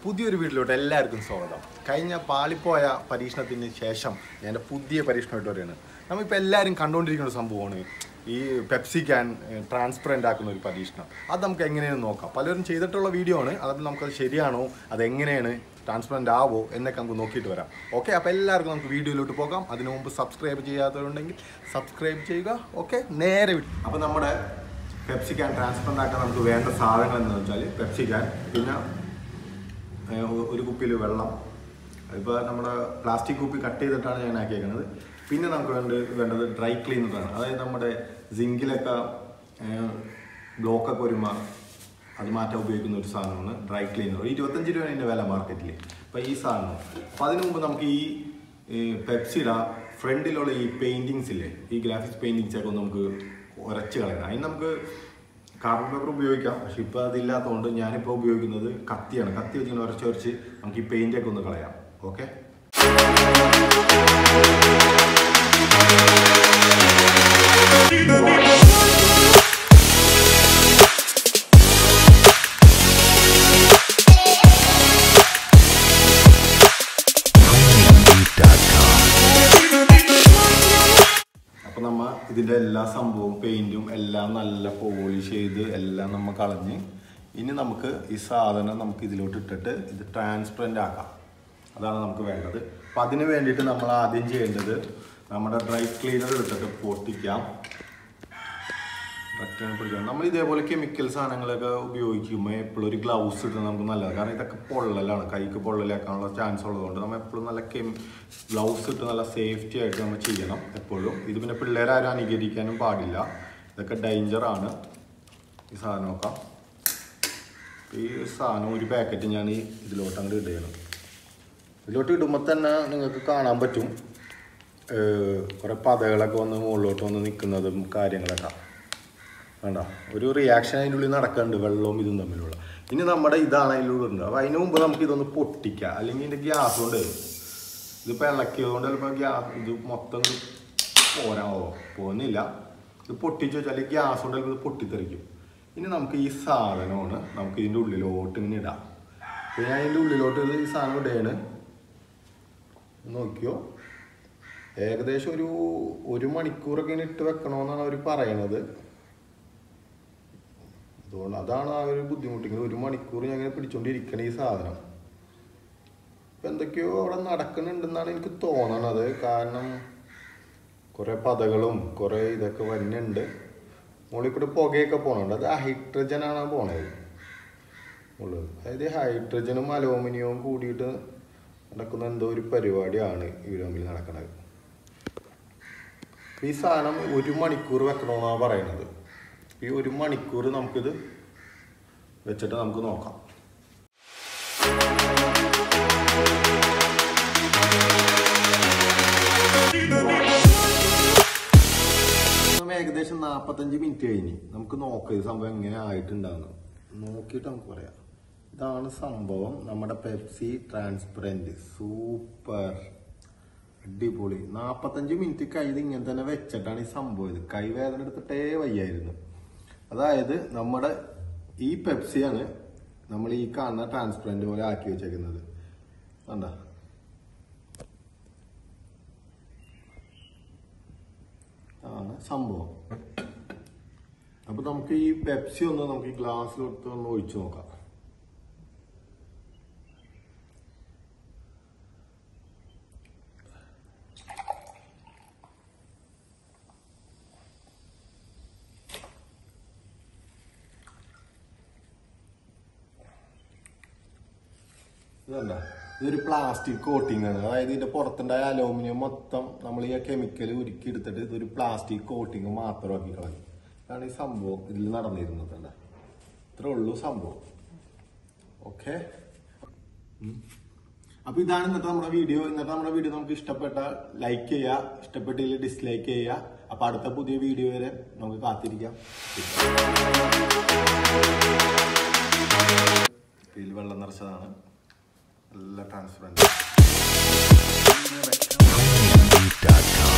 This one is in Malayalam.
പുതിയൊരു വീട്ടിലോട്ട് എല്ലാവർക്കും സ്വാഗതം കഴിഞ്ഞ പാളിപ്പോയ പരീക്ഷണത്തിന് ശേഷം ഞാൻ എൻ്റെ പുതിയ പരീക്ഷണമായിട്ട് വരികയാണ് നമ്മളിപ്പോൾ എല്ലാവരും കണ്ടുകൊണ്ടിരിക്കുന്ന ഒരു സംഭവമാണ് ഈ പെപ്സി ക്യാൻ ട്രാൻസ്പെറൻ്റ് ആക്കുന്ന ഒരു പരീക്ഷണം അത് നമുക്ക് എങ്ങനെയാണ് നോക്കാം പലരും ചെയ്തിട്ടുള്ള വീഡിയോ ആണ് അതപ്പോൾ നമുക്കത് ശരിയാണോ അതെങ്ങനെയാണ് ട്രാൻസ്പെറൻ്റ് ആവോ എന്നൊക്കെ നമുക്ക് നോക്കിയിട്ട് വരാം ഓക്കെ അപ്പോൾ എല്ലാവർക്കും നമുക്ക് വീഡിയോയിലോട്ട് പോകാം അതിനു മുമ്പ് സബ്സ്ക്രൈബ് ചെയ്യാത്തവരുണ്ടെങ്കിൽ സബ്സ്ക്രൈബ് ചെയ്യുക ഓക്കെ നേരെ അപ്പോൾ നമ്മുടെ പെപ്സി ക്യാൻ ട്രാൻസ്പെറൻ്റ് ആക്കാൻ നമുക്ക് വേണ്ട സാധനങ്ങൾ എന്ന് വെച്ചാൽ പെപ്സി ക്യാൻ പിന്നെ ഏഹ് ഒ- ഒരു കുപ്പിയിൽ വെള്ളം ഇപ്പോൾ നമ്മുടെ പ്ലാസ്റ്റിക് കുപ്പി കട്ട് ചെയ്തിട്ടാണ് ഞാൻ ആക്കിയേക്കുന്നത് പിന്നെ നമുക്ക് വേണ്ട വേണ്ടത് ഡ്രൈ ക്ലീനറാണ് അതായത് നമ്മുടെ സിങ്കിലൊക്കെ ബ്ലോക്കൊക്കെ വരുമ്പോൾ അത് മാറ്റാൻ ഉപയോഗിക്കുന്ന ഒരു സാധനമാണ് ഡ്രൈ ക്ലീനർ ഒരു ഇരുപത്തഞ്ച് രൂപയാണ് ഇതിൻ്റെ വില മാർക്കറ്റിൽ അപ്പോൾ ഈ സാധനം അപ്പോൾ അതിനു മുമ്പ് നമുക്ക് ഈ ഈ പെപ്സിയുടെ ഫ്രണ്ടിലുള്ള ഈ പെയിൻറ്റിങ്സ് ഇല്ലേ ഈ ഗ്രാഫിക്സ് പെയിൻറ്റിങ്സ് ഒക്കെ ഒന്ന് നമുക്ക് ഉരച്ച് കളയണം അതിന് നമുക്ക് കാർബൺ പേപ്പർ ഉപയോഗിക്കാം പക്ഷെ ഇപ്പോൾ അതില്ലാത്തതുകൊണ്ട് ഞാനിപ്പോൾ ഉപയോഗിക്കുന്നത് കത്തിയാണ് കത്തി വെച്ച് ഇങ്ങനെ ഉരച്ച് ഉരച്ച് നമുക്ക് ഈ പെയിൻ്റ് ഒക്കെ ഒന്ന് കളയാം ഓക്കെ അപ്പം നമ്മ ഇതിൻ്റെ എല്ലാ സംഭവവും പെയിൻറ്റും എല്ലാം നല്ല പോളിഷ് ചെയ്ത് എല്ലാം നമ്മ കളഞ്ഞ് ഇനി നമുക്ക് ഈ സാധനം നമുക്ക് ഇതിലോട്ട് ഇട്ടിട്ട് ഇത് ട്രാൻസ്പെറൻ്റ് ആക്കാം അതാണ് നമുക്ക് വേണ്ടത് അപ്പം അതിന് വേണ്ടിയിട്ട് നമ്മൾ ആദ്യം ചെയ്യേണ്ടത് നമ്മുടെ ഡ്രൈ ക്ലീനർ എടുത്തിട്ട് പൊട്ടിക്കാം ഡ്രൈ പിടിക്കാം നമ്മൾ ഇതേപോലെ കെമിക്കൽ സാധനങ്ങളൊക്കെ ഉപയോഗിക്കുമ്പോൾ എപ്പോഴും ഒരു ഗ്ലൗസ് ഇടുന്നത് നമുക്ക് നല്ലതാണ് കാരണം ഇതൊക്കെ പൊള്ളലാണ് കൈക്ക് പൊള്ളലാക്കാനുള്ള ചാൻസ് ഉള്ളതുകൊണ്ട് നമ്മൾ എപ്പോഴും നല്ല കെമി ഗ്ലൗസ് ഇട്ട് നല്ല സേഫ്റ്റി ആയിട്ട് നമ്മൾ ചെയ്യണം എപ്പോഴും ഇത് പിന്നെ പിള്ളേരാരും അനുകരിക്കാനും പാടില്ല ഇതൊക്കെ ഡേഞ്ചറാണ് ഈ സാധനം നോക്കാം ഈ സാധനം ഒരു പാക്കറ്റ് ഞാൻ ഈ ഇതിലോട്ട് അങ്ങോട്ട് ഇടുകയാണ് ഇതിലോട്ട് ഇടുമ്പോൾ തന്നെ നിങ്ങൾക്ക് കാണാൻ പറ്റും ഏഹ് കുറേ പതകളൊക്കെ വന്ന് മുകളിലോട്ട് വന്ന് നിൽക്കുന്നതും കാര്യങ്ങളൊക്കെ വേണ്ട ഒരു റിയാക്ഷൻ അതിൻ്റെ ഉള്ളിൽ നടക്കുന്നുണ്ട് വെള്ളവും ഇതും തമ്മിലുള്ള ഇനി നമ്മുടെ ഇതാണ് അതിലൂടെ ഉണ്ട് അപ്പോൾ അതിന് മുമ്പ് നമുക്ക് ഇതൊന്ന് പൊട്ടിക്കാം അല്ലെങ്കിൽ ഇതിൻ്റെ ഗ്യാസ് കൊണ്ട് ഇതിപ്പോൾ ഇളക്കിയതുകൊണ്ട് ചിലപ്പോൾ ഗ്യാസ് ഇത് മൊത്തം ഇത് പോരാവോ പോകുന്നില്ല ഇത് പൊട്ടിച്ച് വെച്ചാൽ ഗ്യാസ് കൊണ്ട് ചിലപ്പോൾ ഇത് പൊട്ടിത്തെറിക്കും ഇനി നമുക്ക് ഈ സാധനമാണ് നമുക്ക് ഇതിൻ്റെ ഉള്ളിലോട്ട് ഇങ്ങനെ ഇടാം അപ്പോൾ ഞാൻ ഇതിൻ്റെ ഉള്ളിലോട്ട് ഇത് ഈ സാധനം ഇടുകയാണ് നോക്കിയോ ഏകദേശം ഒരു ഒരു മണിക്കൂറൊക്കെ ഇങ്ങനെ ഇട്ട് വെക്കണമെന്നാണ് അവർ പറയണത് അതുകൊണ്ട് അതാണ് ആ ഒരു ബുദ്ധിമുട്ട് ഇങ്ങനെ ഒരു മണിക്കൂർ ഞാൻ ഇങ്ങനെ പിടിച്ചോണ്ടിരിക്കണ ഈ സാധനം ഇപ്പൊ എന്തൊക്കെയോ അവിടെ നടക്കുന്നുണ്ടെന്നാണ് എനിക്ക് തോന്നണത് കാരണം കുറെ പതകളും കുറെ ഇതൊക്കെ വരുന്നുണ്ട് മുകളിൽ കൂടെ പുകയൊക്കെ പോണുണ്ട് അത് ഹൈഡ്രജൻ ആണ് പോണത് ഉള്ളത് അതായത് ഹൈഡ്രജനും അലൂമിനിയവും കൂടിയിട്ട് നടക്കുന്ന എന്തോ ഒരു പരിപാടിയാണ് ഈ തമ്മിൽ നടക്കുന്നത് ഈ സാധനം ഒരു മണിക്കൂർ വെക്കണമെന്നാണ് പറയുന്നത് ഈ ഒരു മണിക്കൂർ നമുക്കിത് വെച്ചിട്ട് നമുക്ക് നോക്കാം നമ്മൾ ഏകദേശം നാൽപ്പത്തഞ്ച് മിനിറ്റ് കഴിഞ്ഞ് നമുക്ക് നോക്കാം ഈ സംഭവം എങ്ങനെ ആയിട്ടുണ്ടാകുന്നു നോക്കിയിട്ട് നമുക്ക് പറയാം ഇതാണ് സംഭവം നമ്മുടെ പെപ്സി ട്രാൻസ്പെറൻറ്റ് സൂപ്പർ അടിപൊളി നാൽപ്പത്തഞ്ച് മിനിറ്റ് കൈ ഇത് ഇങ്ങനെ തന്നെ വെച്ചിട്ടാണ് ഈ സംഭവം ഇത് കൈ വേദന എടുത്തിട്ടേ വയ്യായിരുന്നു അതായത് നമ്മുടെ ഈ പെപ്സിയാണ് നമ്മൾ ഈ കാണുന്ന ട്രാൻസ്പെറൻറ്റ് പോലെ ആക്കി വെച്ചേക്കുന്നത് കണ്ട ആണ് സംഭവം അപ്പൊ നമുക്ക് ഈ പെപ്സി ഒന്ന് നമുക്ക് ഈ ഗ്ലാസ്സിലോട്ട് ഒന്ന് ഒഴിച്ചു നോക്കാം ഇതല്ല ഇതൊരു പ്ലാസ്റ്റിക് കോട്ടിംഗ് ആണ് അതായത് ഇതിന്റെ പുറത്തുണ്ടായ അലൂമിനിയം മൊത്തം നമ്മൾ ഈ കെമിക്കൽ ഉരുക്കി എടുത്തിട്ട് ഇതൊരു പ്ലാസ്റ്റിക് കോട്ടിങ് മാത്രമാക്കി കളയും ഇതാണ് ഈ സംഭവം ഇതിൽ നടന്നിരുന്നത് അല്ല ഇത്രേ ഉള്ളൂ സംഭവം ഓക്കെ അപ്പൊ ഇതാണ് ഇന്നത്തെ നമ്മുടെ വീഡിയോ ഇന്നത്തെ നമ്മുടെ വീഡിയോ നമുക്ക് ഇഷ്ടപ്പെട്ട ലൈക്ക് ചെയ്യുക ഇഷ്ടപ്പെട്ടില്ല ഡിസ്ലൈക്ക് ചെയ്യുക അപ്പൊ അടുത്ത പുതിയ വീഡിയോ വരെ നമുക്ക് കാത്തിരിക്കാം ഇതിൽ വെള്ളം നിറച്ചതാണ് നല്ല ട്രാൻസ്പെറൻറ്റ് Beat.com.